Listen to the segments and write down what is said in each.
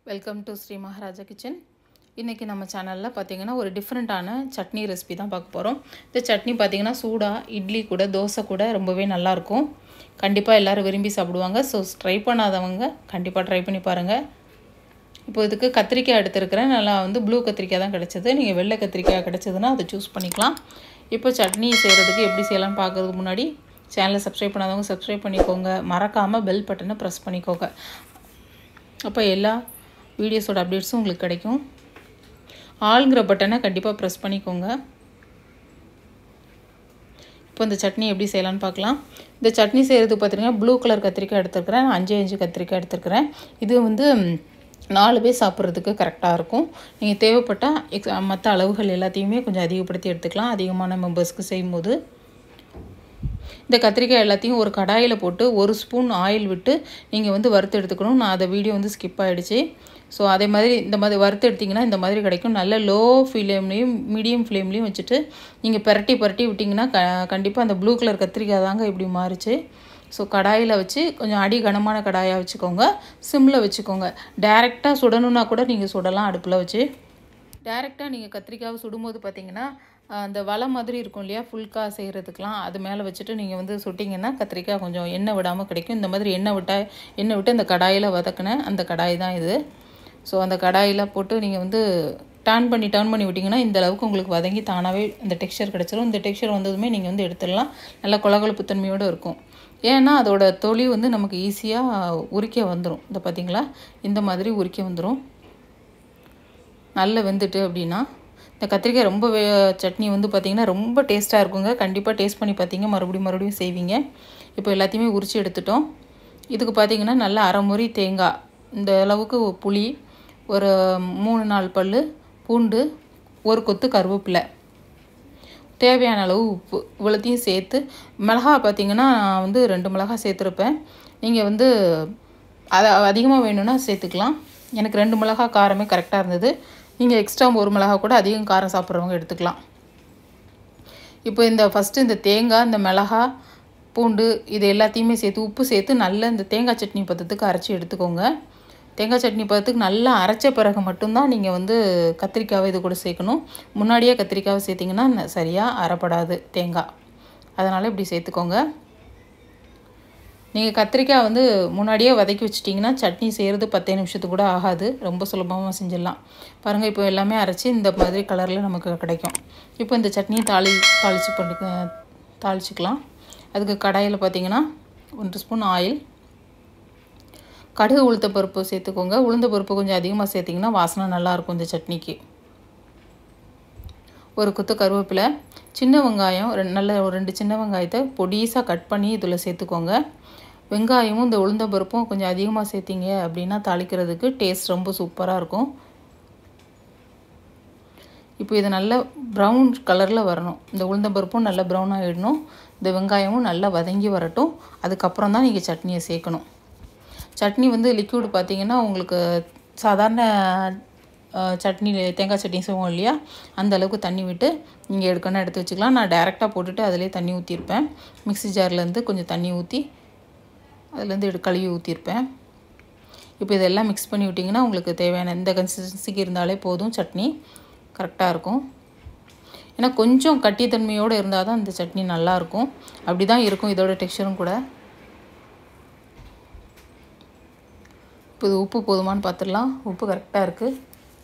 welcome to Sri Maharaja kitchen இன்றைக்கி நம்ம சேனலில் பார்த்தீங்கன்னா ஒரு டிஃப்ரெண்ட்டான சட்னி ரெசிபி தான் பார்க்க போகிறோம் இந்த சட்னி பார்த்தீங்கன்னா சூடாக இட்லி கூட தோசை கூட ரொம்பவே நல்லாயிருக்கும் கண்டிப்பாக எல்லோரும் விரும்பி சாப்பிடுவாங்க ஸோ ட்ரை பண்ணாதவங்க கண்டிப்பாக ட்ரை பண்ணி பாருங்கள் இப்போ இதுக்கு கத்திரிக்காய் எடுத்துருக்கிறேன் நல்லா வந்து ப்ளூ கத்திரிக்காய் தான் கிடச்சிது நீங்கள் வெள்ளை கத்திரிக்காய் கிடச்சதுன்னா அதை சூஸ் பண்ணிக்கலாம் இப்போ சட்னி செய்கிறதுக்கு எப்படி செய்யலாம்னு பார்க்குறதுக்கு முன்னாடி சேனலை சப்ஸ்கிரைப் பண்ணாதவங்க சப்ஸ்கிரைப் பண்ணிக்கோங்க மறக்காமல் பெல் பட்டனை ப்ரெஸ் பண்ணிக்கோங்க அப்போ எல்லா வீடியோஸோட அப்டேட்ஸும் உங்களுக்கு கிடைக்கும் ஆளுங்கிற பட்டனை கண்டிப்பாக ப்ரெஸ் பண்ணிக்கோங்க இப்போ இந்த சட்னி எப்படி செய்யலான்னு பார்க்கலாம் இந்த சட்னி செய்கிறதுக்கு பார்த்தீங்கன்னா ப்ளூ கலர் கத்திரிக்காய் எடுத்துருக்கிறேன் அஞ்சு அஞ்சு கத்திரிக்காய் எடுத்துருக்கிறேன் இது வந்து நாலு பேர் சாப்பிட்றதுக்கு கரெக்டாக இருக்கும் நீங்கள் தேவைப்பட்டால் எக்ஸ் மற்ற அளவுகள் எல்லாத்தையுமே கொஞ்சம் அதிகப்படுத்தி எடுத்துக்கலாம் அதிகமான மெம்பர்ஸ்க்கு செய்யும்போது இந்த கத்திரிக்காய் எல்லாத்தையும் ஒரு கடாயில் போட்டு ஒரு ஸ்பூன் ஆயில் விட்டு நீங்கள் வந்து வறுத்து எடுத்துக்கணும் நான் அதை வீடியோ வந்து ஸ்கிப் ஆகிடுச்சு ஸோ அதே மாதிரி இந்த மாதிரி வறுத்து எடுத்திங்கன்னா இந்த மாதிரி கிடைக்கும் நல்ல லோ ஃப்ளேம்லேயும் மீடியம் ஃப்ளேம்லேயும் வச்சுட்டு நீங்கள் பரட்டி பரட்டி விட்டிங்கன்னா க கண்டிப்பாக அந்த ப்ளூ கலர் கத்திரிக்காய் தாங்க இப்படி மாறிச்சு ஸோ கடாயில் வச்சு கொஞ்சம் அடி கனமான கடாயாக வச்சுக்கோங்க சிம்மில் வச்சுக்கோங்க டேரெக்டாக சுடணுன்னா கூட நீங்கள் சுடலாம் அடுப்பில் வச்சு டேரெக்டாக நீங்கள் கத்திரிக்காவை சுடும்போது பார்த்தீங்கன்னா அந்த வலை மாதிரி இருக்கும் இல்லையா ஃபுல்கா செய்கிறதுக்கெலாம் அது மேலே வச்சுட்டு நீங்கள் வந்து சுட்டிங்கன்னா கத்திரிக்காய் கொஞ்சம் எண்ணெய் விடாமல் கிடைக்கும் இந்த மாதிரி எண்ணெய் விட்டால் எண்ணெய் விட்டு அந்த கடாயில் வதக்கின அந்த கடாய் தான் இது ஸோ அந்த கடாயில் போட்டு நீங்கள் வந்து டர்ன் பண்ணி டர்ன் பண்ணி விட்டிங்கன்னா இந்த அளவுக்கு உங்களுக்கு வதங்கி தானாகவே இந்த டெக்ஸ்சர் கிடச்சிரும் இந்த டெக்ஸ்சர் வந்ததுமே நீங்கள் வந்து எடுத்துடலாம் நல்லா கொலகொலப்பு தன்மையோடு இருக்கும் ஏன்னா அதோட தொளி வந்து நமக்கு ஈஸியாக உரிக்க வந்துடும் இந்த பார்த்திங்களா இந்த மாதிரி உரிக்க வந்துடும் நல்லா வெந்துட்டு அப்படின்னா இந்த கத்திரிக்காய் ரொம்ப வே சட்னி வந்து பார்த்திங்கன்னா ரொம்ப டேஸ்ட்டாக இருக்குங்க கண்டிப்பாக டேஸ்ட் பண்ணி பார்த்தீங்க மறுபடியும் மறுபடியும் செய்வீங்க இப்போ எல்லாத்தையுமே உரித்து எடுத்துட்டோம் இதுக்கு பார்த்திங்கன்னா நல்லா அரைமுறி தேங்காய் இந்த அளவுக்கு புளி ஒரு மூணு நாலு பல் பூண்டு ஒரு கொத்து கருவேப்பிலை தேவையான அளவு உப்பு இவ்வளோத்தையும் சேர்த்து மிளகா பார்த்திங்கன்னா நான் வந்து ரெண்டு மிளகா சேர்த்துருப்பேன் நீங்கள் வந்து அதை அதிகமாக வேணும்னா சேர்த்துக்கலாம் எனக்கு ரெண்டு மிளகா காரமே கரெக்டாக இருந்தது நீங்கள் எக்ஸ்ட்ரா ஒரு மிளகா கூட அதிகம் காரம் சாப்பிட்றவங்க எடுத்துக்கலாம் இப்போ இந்த ஃபஸ்ட்டு இந்த தேங்காய் இந்த மிளகா பூண்டு இது எல்லாத்தையுமே சேர்த்து உப்பு சேர்த்து நல்லா இந்த தேங்காய் சட்னி பதத்துக்கு அரைச்சி எடுத்துக்கோங்க தேங்காய் சட்னி பதத்துக்கு நல்லா அரைச்ச பிறகு மட்டும்தான் நீங்கள் வந்து கத்திரிக்காவை இது கூட சேர்க்கணும் முன்னாடியே கத்திரிக்காவை சேர்த்திங்கன்னா சரியாக அரைப்படாது தேங்காய் அதனால் இப்படி சேர்த்துக்கோங்க நீங்கள் கத்திரிக்காய் வந்து முன்னாடியே வதக்கி வச்சிட்டிங்கன்னா சட்னி செய்கிறது பத்தே நிமிஷத்துக்கு கூட ஆகாது ரொம்ப சுலபமாக செஞ்சிடலாம் பாருங்கள் இப்போ எல்லாமே அரைச்சி இந்த மாதிரி கலரில் நமக்கு கிடைக்கும் இப்போ இந்த சட்னியை தாளி தாளித்து பண்ணி தாளிச்சிக்கலாம் அதுக்கு கடாயில் பார்த்தீங்கன்னா ஒன்று ஸ்பூன் ஆயில் கடுகு உளுத்த பருப்பு சேர்த்துக்கோங்க உளுந்த பருப்பு கொஞ்சம் அதிகமாக சேர்த்திங்கன்னா வாசனை நல்லாயிருக்கும் இந்த சட்னிக்கு ஒரு குத்து கருவேப்பிலை சின்ன வெங்காயம் ரெண்டு நல்ல ஒரு ரெண்டு சின்ன வெங்காயத்தை பொடிசாக கட் பண்ணி இதில் சேர்த்துக்கோங்க வெங்காயமும் இந்த உளுந்த பருப்பும் கொஞ்சம் அதிகமாக சேர்த்திங்க அப்படின்னா தாளிக்கிறதுக்கு டேஸ்ட் ரொம்ப சூப்பராக இருக்கும் இப்போ இது நல்ல ப்ரௌன் கலரில் வரணும் இந்த உளுந்த பருப்பும் நல்லா ப்ரௌன் ஆகிடணும் இந்த வெங்காயமும் நல்லா வதங்கி வரட்டும் அதுக்கப்புறம் தான் நீங்கள் சட்னியை சேர்க்கணும் சட்னி வந்து லிக்யூடு பார்த்தீங்கன்னா உங்களுக்கு சாதாரண சட்னி தேங்காய் சட்னி செய்வோம் இல்லையா அந்த அளவுக்கு தண்ணி விட்டு நீங்கள் எடுக்கணும் எடுத்து வச்சுக்கலாம் நான் டேரெக்டாக போட்டுட்டு அதிலே தண்ணி ஊற்றிருப்பேன் மிக்ஸி ஜார்லேருந்து கொஞ்சம் தண்ணி ஊற்றி அதுலேருந்து எடு கழுவி ஊற்றிருப்பேன் இப்போ இதெல்லாம் மிக்ஸ் பண்ணி விட்டிங்கன்னா உங்களுக்கு தேவையான இந்த கன்சிஸ்டன்சிக்கு இருந்தாலே போதும் சட்னி கரெக்டாக இருக்கும் ஏன்னா கொஞ்சம் கட்டித்தன்மையோடு இருந்தால் தான் இந்த சட்னி நல்லாயிருக்கும் அப்படி தான் இருக்கும் இதோட டெக்ஸ்சரும் கூட இப்போ இது உப்பு போதுமான்னு பார்த்துடலாம் உப்பு கரெக்டாக இருக்குது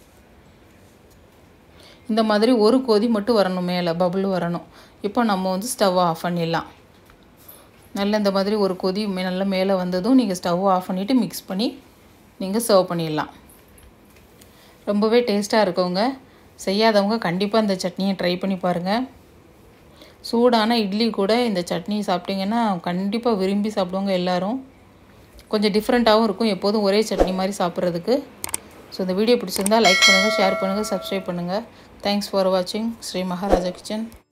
இந்த மாதிரி ஒரு கொதி மட்டும் வரணும் மேலே பபுள் வரணும் இப்போ நம்ம வந்து ஸ்டவ் ஆஃப் பண்ணிடலாம் நல்ல இந்த மாதிரி ஒரு கொதி நல்ல மேலே வந்ததும் நீங்கள் ஸ்டவ் ஆஃப் பண்ணிவிட்டு மிக்ஸ் பண்ணி நீங்கள் சர்வ் பண்ணிடலாம் ரொம்பவே டேஸ்ட்டாக இருக்கவங்க செய்யாதவங்க கண்டிப்பாக இந்த சட்னியை ட்ரை பண்ணி பாருங்கள் சூடான இட்லி கூட இந்த சட்னி சாப்பிட்டிங்கன்னா கண்டிப்பாக விரும்பி சாப்பிடுவாங்க எல்லோரும் கொஞ்சம் டிஃப்ரெண்ட்டாகவும் இருக்கும் எப்போதும் ஒரே சட்னி மாதிரி சாப்பிட்றதுக்கு ஸோ இந்த வீடியோ பிடிச்சிருந்தால் லைக் பண்ணுங்கள் ஷேர் பண்ணுங்கள் சப்ஸ்கிரைப் பண்ணுங்கள் தேங்க்ஸ் ஃபார் வாட்சிங் ஸ்ரீ மகாராஜா கிச்சன்